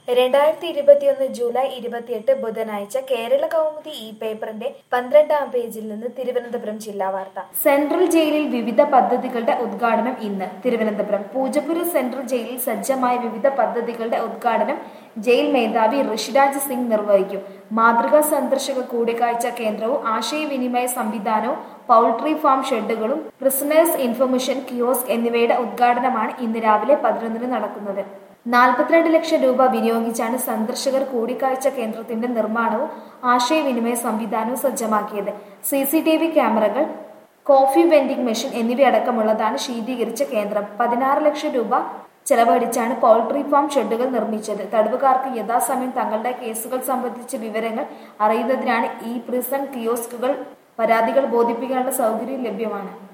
രണ്ടായിരത്തി ഇരുപത്തിയൊന്ന് ജൂലൈ ഇരുപത്തിയെട്ട് ബുധനാഴ്ച കേരള കൗമുദി ഈ പേപ്പറിന്റെ പന്ത്രണ്ടാം പേജിൽ നിന്ന് തിരുവനന്തപുരം ജില്ലാ വാർത്ത സെൻട്രൽ ജയിലിൽ വിവിധ പദ്ധതികളുടെ ഉദ്ഘാടനം ഇന്ന് തിരുവനന്തപുരം പൂജപ്പുര സെൻട്രൽ ജയിലിൽ സജ്ജമായ വിവിധ പദ്ധതികളുടെ ഉദ്ഘാടനം ജയിൽ മേധാവി ഋഷിരാജ് സിംഗ് നിർവഹിക്കും മാതൃകാ സന്ദർശക കൂടിക്കാഴ്ച കേന്ദ്രവും ആശയവിനിമയ സംവിധാനവും പൗൾട്രി ഫാം ഷെഡുകളും പ്രിസണേഴ്സ് ഇൻഫർമേഷൻ കിയോസ്ക് എന്നിവയുടെ ഉദ്ഘാടനമാണ് ഇന്ന് രാവിലെ പതിനൊന്നിന് നടക്കുന്നത് നാൽപ്പത്തിരണ്ട് ലക്ഷം രൂപ വിനിയോഗിച്ചാണ് സന്ദർശകർ കൂടിക്കാഴ്ച കേന്ദ്രത്തിന്റെ നിർമ്മാണവും ആശയവിനിമയ സംവിധാനവും സജ്ജമാക്കിയത് സി സി ടി വി ക്യാമറകൾ കോഫി വെൻഡിംഗ് മെഷീൻ എന്നിവയടക്കമുള്ളതാണ് ശീതീകരിച്ച കേന്ദ്രം പതിനാറ് ലക്ഷം രൂപ ചെലവഴിച്ചാണ് പൗൾട്രി ഫാം ഷെഡുകൾ നിർമ്മിച്ചത് തടവുകാർക്ക് യഥാസമയം തങ്ങളുടെ കേസുകൾ സംബന്ധിച്ച വിവരങ്ങൾ അറിയുന്നതിനാണ് ഈ പ്രിസൺ കിയോസ്കുകൾ പരാതികൾ ബോധിപ്പിക്കാനുള്ള സൗകര്യം ലഭ്യമാണ്